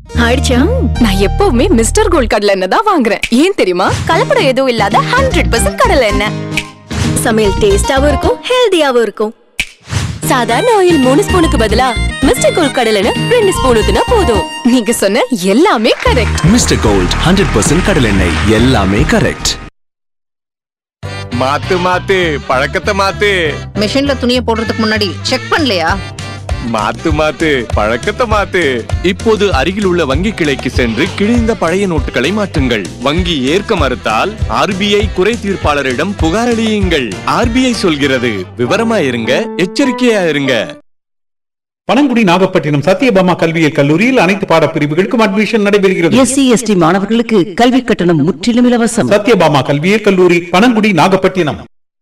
ஆயிடுச்சா நான் எப்பவுமே மிஸ்டர் கோல்ட் கடலை எண்ணெய் தான் வாங்குறேன் ஏன் தெரியுமா கலப்படம் எதுவும் இல்லாத ஹண்ட்ரட் பர்சன்ட் கடலை எண்ணெய் சமையல் டேஸ்டாவும் இருக்கும் ஹெல்தியாவும் இருக்கும் சாதாரண ஆயில் மூணு ஸ்பூனுக்கு பதிலா மிஸ்டர் கோல்ட் கடலை எண்ணெய் ரெண்டு ஸ்பூன் ஊத்துனா போதும் நீங்க சொன்ன எல்லாமே correct mister gold hundred percent கடலெண்ணெய் எல்லாமே கரெக்ட் மாத்து மாத்து பழக்கத்தை மாத்து மிஷின்ல துணியை போடுறதுக்கு முன்னாடி செக் பண்ணலையா மாத்து மாத்து பழக்கத்தை மாத்து இப்போது அருகில் உள்ள வங்கி கிளைக்கு சென்று கிழிந்த பழைய நோட்டுகளை மாற்றுங்கள் வங்கி ஏற்க மறுத்தால் ஆர்பிஐ குறை தீர்ப்பாளரிடம் புகார் அளியுங்கள் ஆர்பிஐ சொல்கிறது விவரமா இருங்க எச்சரிக்கையா இருங்க பனங்குடி நாகப்பட்டினம் சத்யபாமா கல்வியியல் கல்லூரியில் அனைத்து பாடப்பிரிவுகளுக்கும் அட்மிஷன் நடைபெறுகிறது எஸ்சி எஸ்டி மாணவர்களுக்கு கல்வி கட்டணம் முற்றிலும் இலவசம் சத்யபாமா கல்வியியல் கல்லூரி பனங்குடி நாகப்பட்டினம்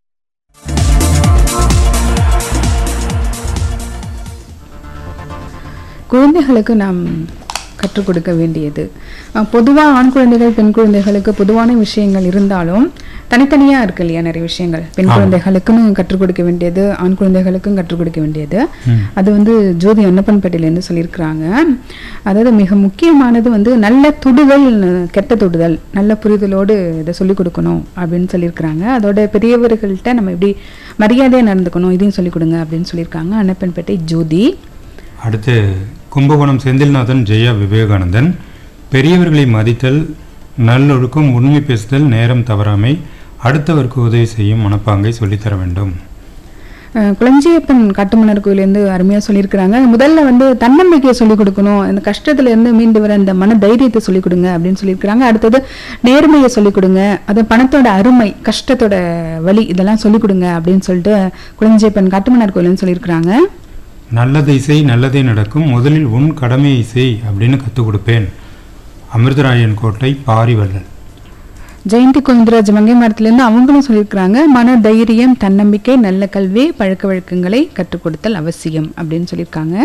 குழந்தைகளுக்கு நாம் கற்றுக் கொடுக்க வேண்டியது பொதுவாக ஆண் குழந்தைகள் பெண் குழந்தைகளுக்கு பொதுவான விஷயங்கள் இருந்தாலும் தனித்தனியாக இருக்கு இல்லையா நிறைய விஷயங்கள் பெண் குழந்தைகளுக்குன்னு கற்றுக் கொடுக்க வேண்டியது ஆண் குழந்தைகளுக்கும் கற்றுக் கொடுக்க வேண்டியது அது வந்து ஜோதி அன்னப்பன்பேட்டையிலேருந்து சொல்லியிருக்கிறாங்க அதாவது மிக முக்கியமானது வந்து நல்ல தொடுதல் கெட்ட தொடுதல் நல்ல புரிதலோடு இதை சொல்லிக் கொடுக்கணும் அப்படின்னு சொல்லியிருக்கிறாங்க அதோட பெரியவர்கள்ட்ட நம்ம எப்படி மரியாதையாக நடந்துக்கணும் இதையும் சொல்லிக் கொடுங்க அப்படின்னு சொல்லியிருக்காங்க அன்னப்பன்பேட்டை ஜோதி அடுத்து கும்பகோணம் செந்தில்நாதன் ஜெயா விவேகானந்தன் பெரியவர்களை மதித்தல் நல்லொழுக்கம் உண்மை பேசுதல் நேரம் தவறாமை அடுத்தவருக்கு உதவி செய்யும் மனப்பாங்கை சொல்லித்தர வேண்டும் அஹ் குளஞ்சியப்பன் காட்டுமன்னர் கோயிலேருந்து அருமையாக சொல்லியிருக்கிறாங்க முதல்ல வந்து தன்னம்பிக்கையை சொல்லிக் கொடுக்கணும் இந்த கஷ்டத்துல இருந்து மீண்டு வர அந்த மன தைரியத்தை சொல்லிக் கொடுங்க அப்படின்னு சொல்லியிருக்கிறாங்க அடுத்தது நேர்மையை சொல்லிக் கொடுங்க அது பணத்தோட அருமை கஷ்டத்தோட வழி இதெல்லாம் சொல்லிக் கொடுங்க அப்படின்னு சொல்லிட்டு குளஞ்சியப்பன் காட்டுமன்னர் கோயிலேருந்து சொல்லியிருக்கிறாங்க நல்லதை செய் நல்லதே நடக்கும் முதலில் உன் கடமையை செய் அப்படின்னு கற்றுக் கொடுப்பேன் அமிர்தராயன் கோட்டை பாரிவள்ளல் ஜெயந்தி கோவிந்தராஜ் மங்கை மரத்துலேருந்து அவங்களும் சொல்லியிருக்கிறாங்க மன தைரியம் தன்னம்பிக்கை நல்ல கல்வி பழக்க வழக்கங்களை கற்றுக் கொடுத்தல் அவசியம் அப்படின்னு சொல்லியிருக்காங்க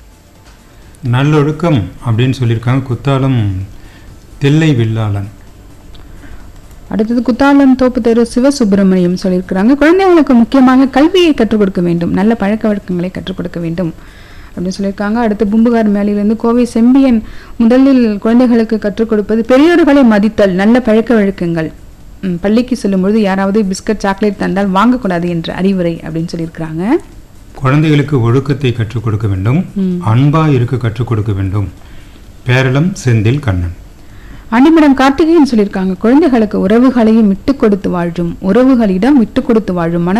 நல்லொழுக்கம் அப்படின்னு சொல்லியிருக்காங்க குத்தாலம் தில்லை வில்லாளன் அடுத்தது குத்தாலம் தோப்பு தெரு சிவசுப்பிரமணியம் சொல்லியிருக்கிறாங்க குழந்தைகளுக்கு முக்கியமாக கல்வியை கற்றுக் கொடுக்க வேண்டும் நல்ல பழக்க வழக்கங்களை கற்றுக் கொடுக்க வேண்டும் அப்படின்னு சொல்லியிருக்காங்க அடுத்து பூம்புகார் மேலிலிருந்து கோவை செம்பியன் முதலில் குழந்தைகளுக்கு கற்றுக் கொடுப்பது பெரியோர்களை மதித்தல் நல்ல பழக்க வழக்கங்கள் ம், பள்ளிக்கு செல்லும்பொழுது யாராவது பிஸ்கட் சாக்லேட் தந்தால் வாங்கக்கூடாது என்ற அறிவுரை அப்படின்னு சொல்லியிருக்கிறாங்க குழந்தைகளுக்கு ஒழுக்கத்தை கற்றுக் கொடுக்க வேண்டும் அன்பா இருக்க கற்றுக் கொடுக்க வேண்டும் பேரளம் செந்தில் கண்ணன் அனிமிடம் கார்த்திகேயன் சொல்லியிருக்காங்க குழந்தைகளுக்கு உறவுகளையும் விட்டு கொடுத்து வாழும் உறவுகளிடம் விட்டு கொடுத்து வாழும் மன